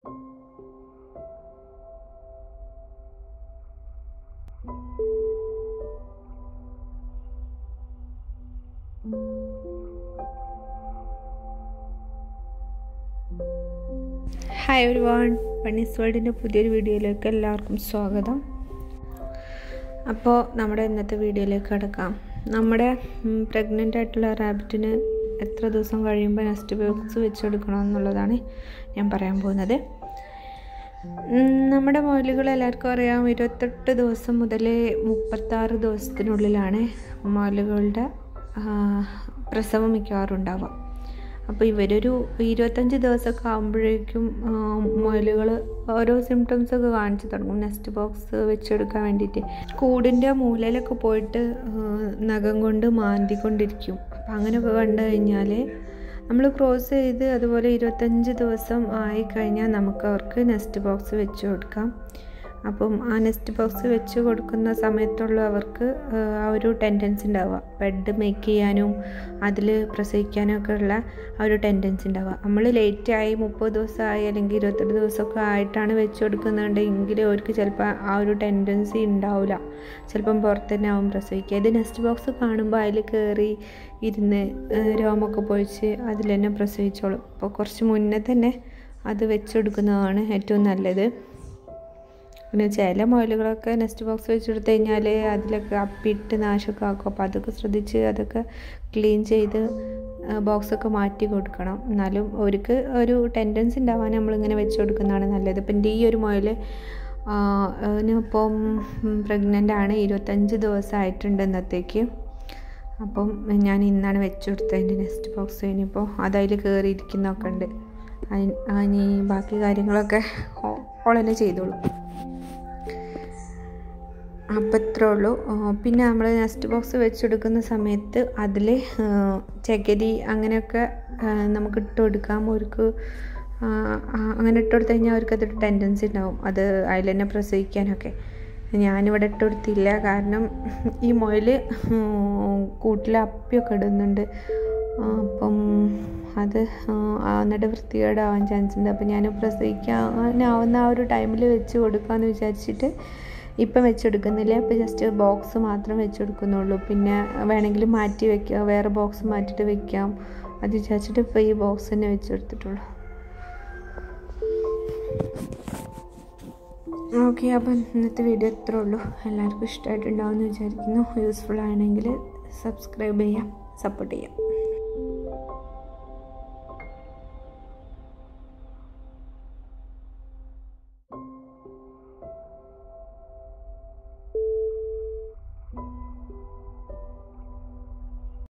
hi ഒരു one വണ്ണീസ് വേൾഡിൻ്റെ പുതിയൊരു വീഡിയോയിലേക്ക് എല്ലാവർക്കും സ്വാഗതം അപ്പോൾ നമ്മുടെ ഇന്നത്തെ വീഡിയോയിലേക്ക് കിടക്കാം നമ്മുടെ പ്രഗ്നൻ്റ് ആയിട്ടുള്ള റാബിറ്റിന് എത്ര ദിവസം കഴിയുമ്പോൾ നെക്സ്റ്റ് ബോക്സ് വെച്ചെടുക്കണം എന്നുള്ളതാണ് ഞാൻ പറയാൻ പോകുന്നത് നമ്മുടെ മുയലുകൾ എല്ലാവർക്കും അറിയാം ഇരുപത്തെട്ട് ദിവസം മുതൽ മുപ്പത്താറ് ദിവസത്തിനുള്ളിലാണ് മുയലുകളുടെ പ്രസവം മിക്കവാറും ഉണ്ടാവുക അപ്പോൾ ഇവരൊരു ഇരുപത്തഞ്ച് ദിവസമൊക്കെ ആകുമ്പോഴേക്കും മുയലുകൾ ഓരോ സിംറ്റംസ് ഒക്കെ കാണിച്ചു തുടങ്ങും നെക്സ്റ്റ് ബോക്സ് വെച്ചെടുക്കാൻ വേണ്ടിയിട്ട് കൂടിൻ്റെ മൂലയിലൊക്കെ പോയിട്ട് നഖം കൊണ്ട് മാന്തിക്കൊണ്ടിരിക്കും അപ്പം അങ്ങനെയൊക്കെ കണ്ടു കഴിഞ്ഞാൽ നമ്മൾ ക്രോസ് ചെയ്ത് അതുപോലെ ഇരുപത്തഞ്ച് ദിവസം ആയി കഴിഞ്ഞാൽ നമുക്ക് അവർക്ക് നെക്സ്റ്റ് ബോക്സ് വെച്ച് കൊടുക്കാം അപ്പം ആ നെക്സ്റ്റ് ബോക്സ് വെച്ച് കൊടുക്കുന്ന സമയത്തുള്ള അവർക്ക് ആ ഒരു ടെൻഡൻസി ഉണ്ടാവുക ബെഡ് മേക്ക് ചെയ്യാനും അതിൽ പ്രസവിക്കാനും ഒക്കെ ഉള്ള ആ ഒരു ടെൻഡൻസി ഉണ്ടാവുക നമ്മൾ ലേറ്റായി മുപ്പത് ദിവസമായി അല്ലെങ്കിൽ ഇരുപത്തെട്ട് ദിവസമൊക്കെ ആയിട്ടാണ് വെച്ച് കൊടുക്കുന്നുണ്ടെങ്കിൽ അവർക്ക് ചിലപ്പോൾ ആ ഒരു ടെൻഡൻസി ഉണ്ടാവില്ല ചിലപ്പം പുറത്ത് തന്നെ ആവും പ്രസവിക്കുക ഇത് നെക്സ്റ്റ് ബോക്സ് കാണുമ്പോൾ അതിൽ കയറി ഇരുന്ന് രോമൊക്കെ പൊഴിച്ച് അതിൽ തന്നെ പ്രസവിച്ചോളും അപ്പോൾ കുറച്ച് മുന്നേ തന്നെ അത് വെച്ചെടുക്കുന്നതാണ് ഏറ്റവും നല്ലത് പിന്നെ ചില മുയലുകളൊക്കെ നെക്സ്റ്റ് ബോക്സ് വെച്ചെടുത്ത് കഴിഞ്ഞാൽ അതിലൊക്കെ അപ്പിട്ട് നാശമൊക്കെ ആക്കും അപ്പോൾ അതൊക്കെ ശ്രദ്ധിച്ച് അതൊക്കെ ക്ലീൻ ചെയ്ത് ബോക്സൊക്കെ മാറ്റി കൊടുക്കണം എന്നാലും അവർക്ക് ഒരു ടെൻഡൻസി ഉണ്ടാവാൻ നമ്മളിങ്ങനെ വെച്ച് കൊടുക്കുന്നതാണ് നല്ലത് ഇപ്പം എൻ്റെ ഈ ഒരു മുയൽ ഇപ്പം പ്രഗ്നൻ്റ് ആണ് ഇരുപത്തഞ്ച് ദിവസമായിട്ടുണ്ട് ഇന്നത്തേക്ക് അപ്പം ഞാൻ ഇന്നാണ് വെച്ച് കൊടുത്തത് എൻ്റെ നെക്സ്റ്റ് ബോക്സ് ഇനിയിപ്പോൾ അതതിൽ കയറിയിരിക്കുന്നൊക്കെ ഉണ്ട് ഇനി ബാക്കി കാര്യങ്ങളൊക്കെ ഓളെന്നെ ചെയ്തോളൂ അപ്പം ഇത്രേ ഉള്ളൂ പിന്നെ നമ്മൾ നെക്സ്റ്റ് ബോക്സ് വെച്ചെടുക്കുന്ന സമയത്ത് അതിൽ ചകിരി അങ്ങനെയൊക്കെ നമുക്ക് ഇട്ട് കൊടുക്കാം അവർക്ക് അങ്ങനെ ഇട്ട് കൊടുത്തു കഴിഞ്ഞാൽ അവർക്ക് അതൊരു ടെൻഡൻസി ഉണ്ടാവും അത് അതിൽ തന്നെ പ്രസവിക്കാനൊക്കെ ഞാനിവിടെ ഇട്ട് കൊടുത്തില്ല കാരണം ഈ മുയൽ കൂട്ടിൽ അപ്പിയൊക്കെ ഇടുന്നുണ്ട് അപ്പം അത് എന്നിട്ട് വൃത്തികേടാവാൻ ചാൻസ് ഉണ്ട് അപ്പം ഞാൻ പ്രസവിക്കാനാവുന്ന ആ ഒരു ടൈമിൽ വെച്ച് കൊടുക്കാമെന്ന് വിചാരിച്ചിട്ട് ഇപ്പം വെച്ചെടുക്കുന്നില്ല അപ്പോൾ ജസ്റ്റ് ബോക്സ് മാത്രം വെച്ചെടുക്കുന്നുള്ളൂ പിന്നെ വേണമെങ്കിൽ മാറ്റി വെക്കുക വേറെ ബോക്സ് മാറ്റിയിട്ട് വെക്കാം അത് വിചാരിച്ചിട്ട് ഇപ്പോൾ ഈ ബോക്സ് തന്നെ വെച്ചെടുത്തിട്ടുള്ളൂ ഓക്കെ അപ്പം ഇന്നത്തെ വീഡിയോ ഇത്രേ ഉള്ളൂ എല്ലാവർക്കും ഇഷ്ടമായിട്ടുണ്ടാവുമെന്ന് വിചാരിക്കുന്നു യൂസ്ഫുൾ ആണെങ്കിൽ സബ്സ്ക്രൈബ് ചെയ്യാം സപ്പോർട്ട് ചെയ്യാം